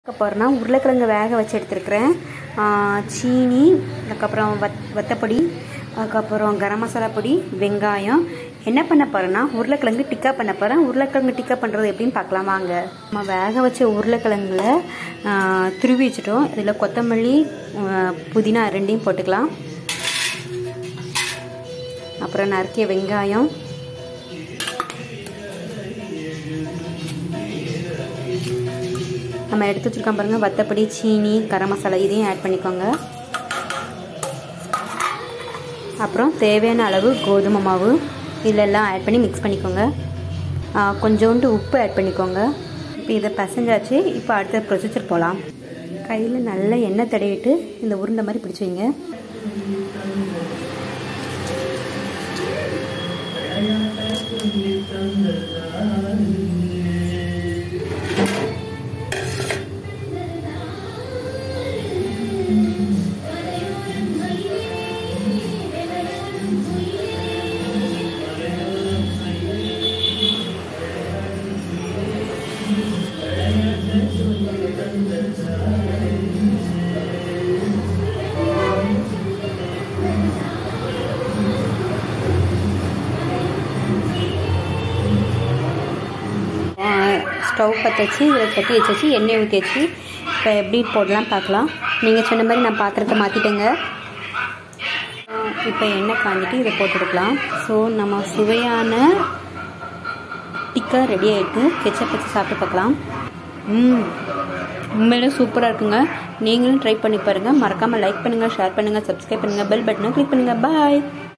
போகிறேன்னா உருளைக்கிழங்கு வேக வச்சு எடுத்துருக்கிறேன் சீனி அதுக்கப்புறம் வத் வத்தப்பொடி அதுக்கப்புறம் கரம் மசாலா பொடி வெங்காயம் என்ன பண்ண போகிறேன்னா உருளைக்கிழங்கு டிக்கா பண்ண போகிறேன் உருளைக்கிழங்கு டிக்கா பண்ணுறது எப்படின்னு பார்க்கலாம் வாங்க நம்ம வேக வச்ச உருளைக்கிழங்குல ஆ, துருவி வச்சுட்டோம் இதில் கொத்தமல்லி ஆ, புதினா ரெண்டையும் போட்டுக்கலாம் அப்புறம் நறுக்கிய வெங்காயம் நம்ம எடுத்து வச்சுருக்கோம் பாருங்கள் வத்தப்பொடி சீனி கரம் மசாலா இதையும் ஆட் பண்ணிக்கோங்க அப்புறம் தேவையான அளவு கோதுமை மாவு இதெல்லாம் ஆட் பண்ணி மிக்ஸ் பண்ணிக்கோங்க ஆ, கொஞ்சோண்டு உப்பு ஆட் பண்ணிக்கோங்க இப்போ இதை பசஞ்சாச்சு இப்போ அடுத்த ப்ரொசீஜர் போகலாம் கையில் நல்ல எண்ணெய் தடவிட்டு இந்த உருண்டை மாதிரி பிடிச்சி வைங்க ஸ்டவ் பற்ற வச்சு இதில் கட்டி வச்சு எண்ணெய் ஊற்றி வச்சு இப்போ எப்படி போடலாம் பார்க்கலாம் நீங்கள் சொன்ன மாதிரி நான் பாத்திரத்தை மாற்றிட்டேங்க இப்போ எண்ணெய் காஞ்சிட்டு இதை போட்டுருக்கலாம் ஸோ நம்ம சுவையான டிக்கா ரெடி ஆகிட்டு கெச்சப் வச்சு சாப்பிட்டு பார்க்கலாம் ம் உண்மையிலே சூப்பராக இருக்குங்க நீங்களும் ட்ரை பண்ணி பாருங்கள் மறக்காமல் லைக் பண்ணுங்கள் ஷேர் பண்ணுங்கள் சப்ஸ்கிரைப் பண்ணுங்கள் பெல் பட்டனை கிளிக் பண்ணுங்கள் பாய்